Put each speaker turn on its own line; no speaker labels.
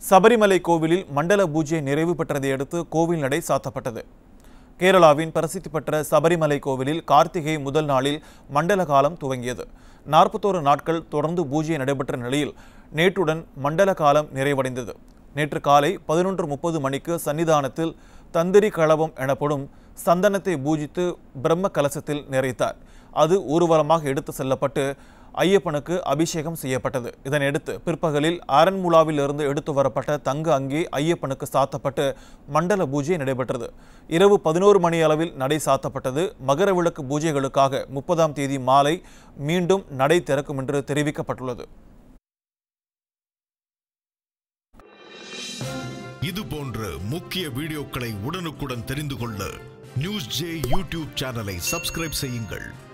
சபரிமலை கோவிலில் மண்டல பூஜை நிறைவு பெற்றதை அடுத்து கோவில் நடை சாத்தப்பட்டது கேரளாவின் பிரசித்தி பெற்ற சபரிமலை கோவிலில் கார்த்திகை முதல் நாளில் மண்டல காலம் துவங்கியது நாற்பத்தோரு நாட்கள் தொடர்ந்து பூஜை நடைபெற்ற நிலையில் நேற்றுடன் மண்டல காலம் நிறைவடைந்தது நேற்று காலை பதினொன்று முப்பது மணிக்கு சன்னிதானத்தில் தந்திரி களவம் எனப்படும் சந்தனத்தை பூஜித்து பிரம்ம கலசத்தில் நிறைத்தார் அது ஊர்வலமாக எடுத்து செல்லப்பட்டு ஐயப்பனுக்கு அபிஷேகம் செய்யப்பட்டது இதனையடுத்து பிற்பகலில் அரண்முலாவில் இருந்து எடுத்து வரப்பட்ட தங்க அங்கி ஐயப்பனுக்கு சாத்தப்பட்டு மண்டல பூஜை நடைபெற்றது இரவு பதினோரு மணி அளவில் நடை சாத்தப்பட்டது மகர விளக்கு பூஜைகளுக்காக முப்பதாம் தேதி மாலை மீண்டும் நடை திறக்கும் என்று தெரிவிக்கப்பட்டுள்ளது
இது போன்ற முக்கிய வீடியோக்களை உடனுக்குடன் தெரிந்து கொள்ள நியூஸ் ஜே யூடியூப் சேனலை சப்ஸ்கிரைப் செய்யுங்கள்